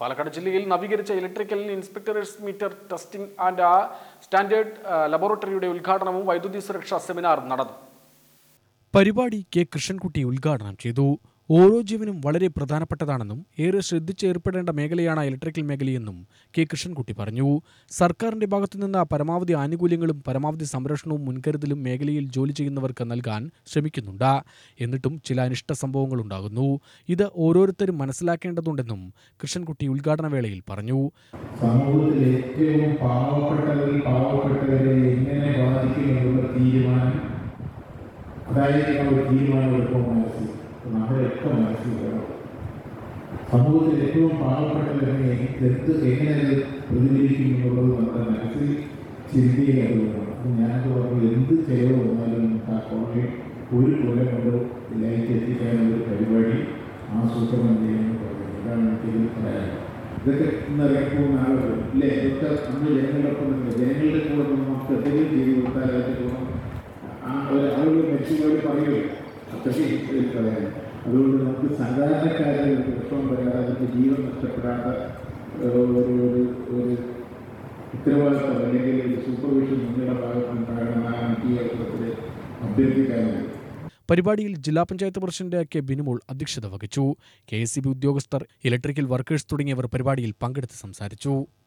പാലക്കാട് ജില്ലയിൽ നവീകരിച്ച electrical inspectors meter testing and standard ലബോറട്ടറിയുടെ ഉദ്ഘാടനവും വൈദ്യുതി സുരക്ഷാ സെമിനാർ നടന്നു പരിപാടി കെ കൃഷ്ണൻകുട്ടി ഉദ്ഘാടനം ചെയ്തു ഓരോ ജീവനും വളരെ പ്രധാനപ്പെട്ടതാണെന്നും ഏറെ ശ്രദ്ധിച്ച് ഏർപ്പെടേണ്ട മേഖലയാണ് ഇലക്ട്രിക്കൽ മേഖലയെന്നും കെ കൃഷ്ണൻകുട്ടി പറഞ്ഞു സർക്കാരിന്റെ ഭാഗത്തുനിന്ന് പരമാവധി ആനുകൂല്യങ്ങളും പരമാവധി സംരക്ഷണവും മുൻകരുതലും മേഖലയിൽ ജോലി ചെയ്യുന്നവർക്ക് നൽകാൻ ശ്രമിക്കുന്നുണ്ട് എന്നിട്ടും ചില അനിഷ്ട സംഭവങ്ങൾ ഉണ്ടാകുന്നു ഇത് ഓരോരുത്തരും മനസ്സിലാക്കേണ്ടതുണ്ടെന്നും കൃഷ്ണൻകുട്ടി ഉദ്ഘാടന വേളയിൽ പറഞ്ഞു സമൂഹത്തിൽ ഏറ്റവും പാവപ്പെട്ടവരിൽ പാവപ്പെട്ടവരെ എങ്ങനെ ബാധിക്കും എന്നുള്ള തീരുമാനം അതായിരിക്കണം ഒരു തീരുമാനം എടുക്കുമ്പോൾ മനസ്സിൽ നമ്മുടെയൊക്കെ മനസ്സിൽ വേണം സമൂഹത്തിൽ ഏറ്റവും പാവപ്പെട്ടവരെ എന്ത് എങ്ങനെ അത് പ്രതികരിക്കും എന്നുള്ളത് നമ്മുടെ മനസ്സിൽ ചിന്തയിൽ അത് വേണം അപ്പോൾ ഞാനത് പറഞ്ഞു എന്ത് ചെലവ് വന്നാലും നമുക്ക് ആ കോളേജിൽ ഒരു കൊല്ലം കൊണ്ട് ലൈറ്റ് എത്തിക്കാനുള്ള ഒരു പരിപാടി ആസൂത്രണം ചെയ്യുമെന്ന് പറഞ്ഞു അതാണ് എനിക്കിത് പറയാനുള്ളത് ഇതൊക്കെ ഇന്ന് ഇറങ്ങിപ്പോകുന്ന ആളുകൾ ഇല്ലേ ഇതൊക്കെ നമ്മൾ ജനങ്ങളൊപ്പം നിന്ന് ജനങ്ങളുടെ കൂടെ നിന്ന് നമുക്ക് എന്തെങ്കിലും ചെയ്ത് കൊടുത്താൽ അതിൻ്റെ ഗുണം ആ ഒരു ആളുകൾ മെച്ചുകൾ പറയുക അത്രയ്ക്ക് ഇതിൽ പറയാൻ അതുകൊണ്ട് നമുക്ക് സാധാരണക്കാരുടെ ഒരു പ്രശ്നം വരാതെ അതിൻ്റെ ജീവൻ നഷ്ടപ്പെടാത്ത ഏഹ്, ഒരു ഒരു ഒരു ഉത്തരവാദിത്തം അല്ലെങ്കിൽ ഒരു സൂപ്പർവിഷൻ നിങ്ങളുടെ ഭാഗത്തുനിന്നുണ്ടാകണമെന്നാണ് ഈ അവസരത്തിൽ അഭ്യർത്ഥിക്കാനുള്ളത് പരിപാടിയിൽ ജില്ലാ പഞ്ചായത്ത് പ്രസിഡന്റ് കെ ബിനുമോൾ അധ്യക്ഷത വഹിച്ചു കെ എസ് ഉദ്യോഗസ്ഥർ ഇലക്ട്രിക്കൽ വർക്കേഴ്സ് തുടങ്ങിയവർ പരിപാടിയിൽ പങ്കെടുത്ത് സംസാരിച്ചു